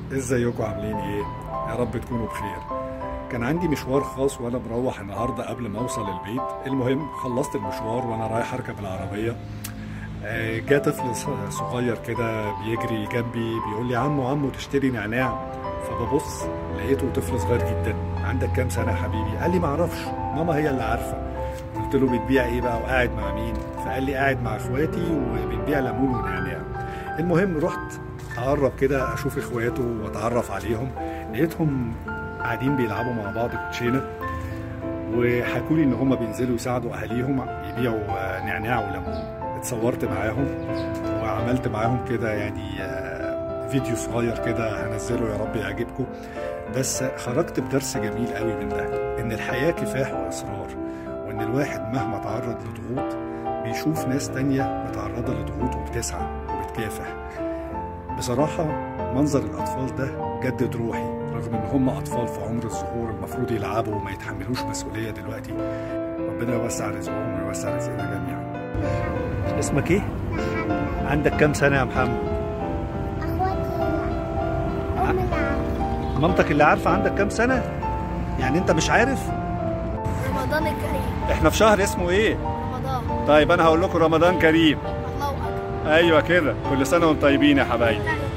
ازيكم عاملين ايه يا رب تكونوا بخير كان عندي مشوار خاص وانا مروح النهارده قبل ما اوصل البيت المهم خلصت المشوار وانا رايح اركب العربيه آه، جه طفل ص- صغير كده بيجري جنبي بيقول لي عمو عمو تشتري نعناع فببص لقيته طفل صغير جدا عندك كام سنه يا حبيبي قال لي معرفش ماما هي اللي عارفه قلت له بتبيع ايه بقى وقاعد مع مين فقال لي قاعد مع اخواتي وبنبيع ليمون ونعناع المهم رحت اقرب كده اشوف اخواته واتعرف عليهم لقيتهم قاعدين بيلعبوا مع بعض كوتشينه وحكوا لي ان هم بينزلوا يساعدوا اهاليهم يبيعوا آه، نعناع وليمون اتصورت معاهم وعملت معاهم كده يعني آه، فيديو صغير كده هنزله يا رب يعجبكم بس خرجت بدرس جميل قوي من ده ان الحياه كفاح واصرار وان الواحد مهما تعرض لضغوط بيشوف ناس تانية متعرضة لضغوط وبتسعى وبتكافح بصراحة منظر الأطفال ده جدد روحي رغم إن هم أطفال في عمر الظهور المفروض يلعبوا وما يتحملوش مسؤولية دلوقتي ربنا يوسع رزقهم ويوسع رزقنا جميعا اسمك إيه؟ عندك كام سنة يا محمد؟ اخواتي ام العالم مامتك اللي عارفة عندك كام سنة؟ يعني أنت مش عارف؟ رمضان الكريم إحنا في شهر اسمه إيه؟ رمضان طيب أنا هقول لكم رمضان كريم الله اكبر أيوة كده كل سنة وأنتم طيبين يا حبايبي تعالي